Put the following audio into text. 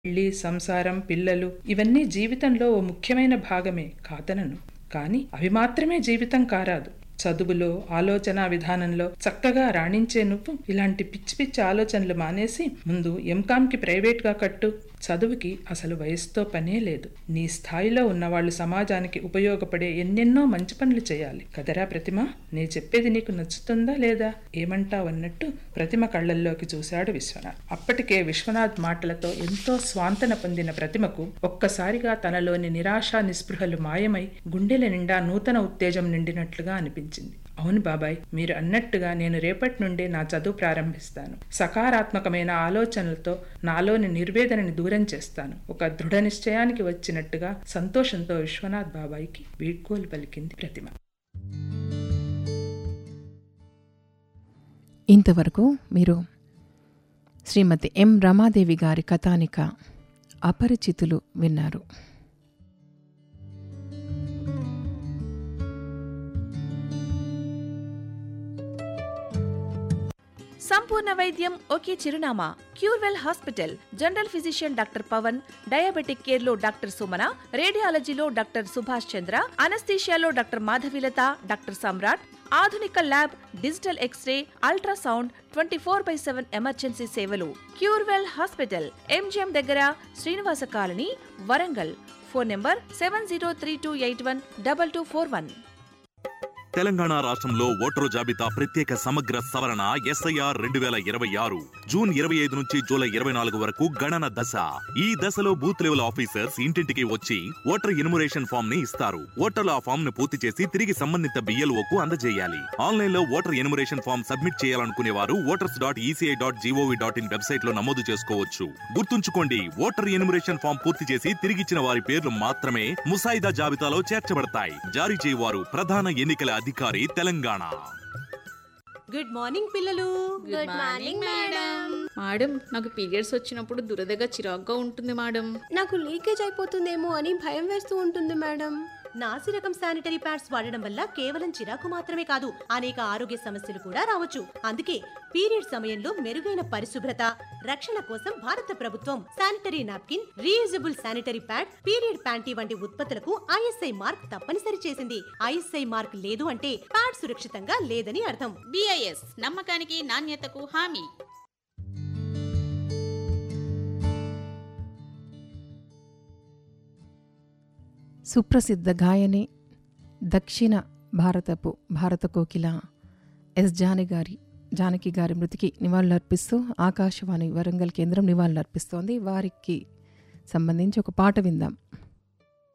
పెళ్లి సంసారం పిల్లలు ఇవన్నీ జీవితంలో ఓ ముఖ్యమైన భాగమే కాదనను కానీ అవి మాత్రమే జీవితం కారాదు చదువులో ఆలోచన విధానంలో చక్కగా రాణించే నువ్వు ఇలాంటి పిచ్చి పిచ్చి ఆలోచనలు మానేసి ముందు ఎంకామ్కి ప్రైవేట్గా కట్టు చదువుకి అసలు వయసుతో పనే లేదు నీ స్థాయిలో ఉన్నవాళ్ళు సమాజానికి ఉపయోగపడే ఎన్నెన్నో మంచి పనులు చేయాలి కదరా ప్రతిమ నే చెప్పేది నీకు నచ్చుతుందా లేదా ఏమంటావన్నట్టు ప్రతిమ కళ్ళల్లోకి చూశాడు విశ్వనాథ్ అప్పటికే విశ్వనాథ్ మాటలతో ఎంతో స్వాంతన పొందిన ప్రతిమకు ఒక్కసారిగా తనలోని నిరాశ నిస్పృహలు మాయమై గుండెల నిండా నూతన ఉత్తేజం నిండినట్లుగా అనిపించింది అవును బాబాయ్ మీరు అన్నట్టుగా నేను రేపటి నుండే నా చదువు ప్రారంభిస్తాను సకారాత్మకమైన ఆలోచనలతో నాలోని నిర్వేదనని దూరం చేస్తాను ఒక దృఢ నిశ్చయానికి వచ్చినట్టుగా సంతోషంతో విశ్వనాథ్ బాబాయికి వీడ్కోలు పలికింది ప్రతిమ ఇంతవరకు మీరు శ్రీమతి ఎం రమాదేవి గారి కథానిక అపరిచితులు విన్నారు సంపూర్ణ వైద్యం ఒకే చిరునామా Curewell hospital general physician doctor Pavan diabetic care లో డాక్టర్ సుమన రేడియాలజీలో డాక్టర్ సుభాష్ చంద్ర అనస్థీషియాలో డాక్టర్ మాధవిలత డాక్టర్ సమ్రాట్ ఆధునిక lab digital x-ray ultrasound twenty four by seven emergency సేవలు క్యూర్వెల్ హాస్పిటల్ ఎంజిఎం దగ్గర Srinivasa colony Warangal phone number seven zero three two eight one double two four one Telangana రాష్ట్రంలో voter జాబితా ప్రత్యేక సమగ్ర సవరణ ఎస్ఐఆర్ రెండు వేల ఇరవై ఆరు జూన్ ఇరవై ఐదు నుంచి జూలై ఇరవై నాలుగు వరకు గణన దశ ఈ దశలో బూత్ లెవెల్ ఆఫీసర్స్ ఇంటింటికి వచ్చి ఓటర్ ఇన్మురేషన్ ఫామ్ ని ఇస్తారు ఓటర్లు ఆ ఫామ్ ను పూర్తి చేసి తిరిగి సంబంధిత బిఎల్ఓకు అందజేయాలి ఆన్లైన్ లో ఓటర్ ఇన్మురేషన్ ఫామ్ సబ్మిట్ చేయాలనుకునే వారు voters dot ECI dot G O V dot in website లో నమోదు చేసుకోవచ్చు గుర్తుంచుకోండి ఓటర్ ఇన్మురేషన్ ఫామ్ పూర్తి చేసి తిరిగిచ్చిన వారి పేర్లు మాత్రమే ముసాయిదా జాబితాలో చేర్చబడతాయి జారీ చేయవారు ప్రధాన ఎన్నికల అధికారి తెలంగాణ గుడ్ మార్నింగ్ పిల్లలు గుడ్ మార్నింగ్ మేడం మేడం నాకు పీరియడ్స్ వచ్చినప్పుడు దురదగా చిరాగ్గా ఉంటుంది మేడం నాకు లీకేజ్ అయిపోతుందేమో అని భయం వేస్తూ ఉంటుంది మేడం నాసి రకం శానిటరీ ప్యాడ్స్ వాడడం వల్ల కేవలం చిరాకు మాత్రమే కాదు అనేక ఆరోగ్య సమస్యలు కూడా రావచ్చు అందుకే పీరియడ్ సమయంలో మెరుగైన పరిశుభ్రత రక్షణ కోసం భారత ప్రభుత్వం sanitary napkin reusable sanitary pad period panty వంటి ఉత్పత్తులకు ఐఎస్ఐ మార్క్ తప్పనిసరి చేసింది ఐఎస్ఐ మార్క్ లేదు అంటే ప్యాడ్ సురక్షితంగా లేదని అర్థం బిఐఎస్ నమ్మకానికి నాణ్యతకు హామీ సుప్రసిద్ధ గాయని దక్షిణ భారతపు భారత కోకిల ఎస్ జాని గారి జానకి గారి మృతికి నివాళులర్పిస్తూ ఆకాశవాణి వరంగల్ కేంద్రం నివాళులర్పిస్తోంది వారికి సంబంధించి ఒక పాట విందాం